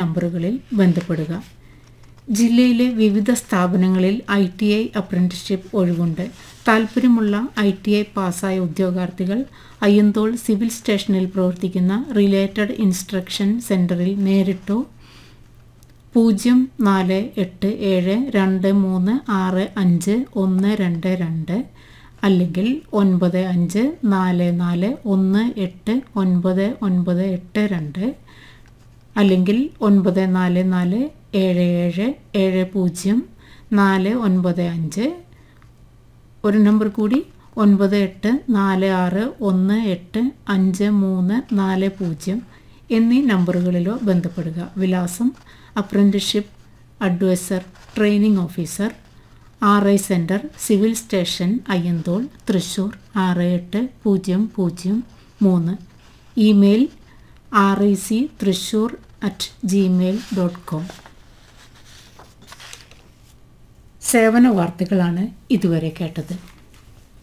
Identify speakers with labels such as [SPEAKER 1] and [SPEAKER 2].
[SPEAKER 1] നമ്പറുകളിൽ ബന്ധപ്പെടുക ജില്ലയിലെ വിവിധ സ്ഥാപനങ്ങളിൽ ഐ ടി ഐ അപ്രന്റീസ്ഷിപ്പ് ഒഴിവുണ്ട് താൽപ്പര്യമുള്ള ഐ ടി ഐ പാസ്സായ ഉദ്യോഗാർത്ഥികൾ അയ്യന്തോൾ സിവിൽ സ്റ്റേഷനിൽ പ്രവർത്തിക്കുന്ന റിലേറ്റഡ് ഇൻസ്ട്രക്ഷൻ സെൻറ്ററിൽ നേരിട്ടോ പൂജ്യം നാല് എട്ട് ഏഴ് രണ്ട് മൂന്ന് ആറ് അഞ്ച് ഒന്ന് രണ്ട് രണ്ട് അല്ലെങ്കിൽ ഒൻപത് അഞ്ച് നാല് നാല് ഒന്ന് എട്ട് ഒൻപത് ഒൻപത് എട്ട് രണ്ട് അല്ലെങ്കിൽ ഒൻപത് നാല് നാല് ഏഴ് ഏഴ് ഏഴ് പൂജ്യം നാല് ഒൻപത് അഞ്ച് ഒരു നമ്പർ കൂടി ഒൻപത് എട്ട് നാല് ആറ് ഒന്ന് എട്ട് അഞ്ച് മൂന്ന് നാല് പൂജ്യം എന്നീ നമ്പറുകളിലോ ബന്ധപ്പെടുക വിലാസം apprenticeship adviser training officer R I centre civil station Ayyanthole Thrissur ആറ് എട്ട് പൂജ്യം പൂജ്യം മൂന്ന് email R I C Thrissur at Gmail dot com സേവന വാർത്തകളാണ് ഇതുവരെ കേട്ടത്